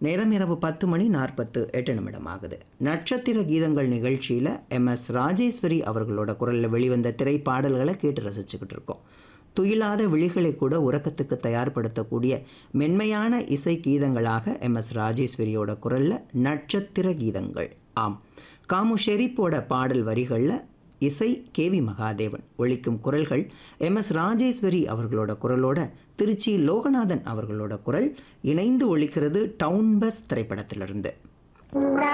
நேரம் இரவு பத்து மணி நாற்பத்து எட்டு நிமிடம் ஆகுது நட்சத்திர கீதங்கள் நிகழ்ச்சியில் எம் எஸ் ராஜேஸ்வரி அவர்களோட குரலில் வெளிவந்த திரைப்பாடல்களை கேட்டு ரசிச்சுக்கிட்டு இருக்கோம் துயிலாத விழிகளை கூட உறக்கத்துக்கு தயார்படுத்தக்கூடிய மென்மையான இசை கீதங்களாக எம் எஸ் ராஜேஸ்வரியோட குரலில் நட்சத்திர கீதங்கள் ஆம் காமு ஷெரீப்போட பாடல் வரிகளில் இசை கேவி மகாதேவன் ஒழிக்கும் குரல்கள் எம் எஸ் ராஜேஸ்வரி அவர்களோட குரலோட திருச்சி லோகநாதன் அவர்களோட குரல் இணைந்து ஒழிக்கிறது டவுன் பஸ் திரைப்படத்திலிருந்து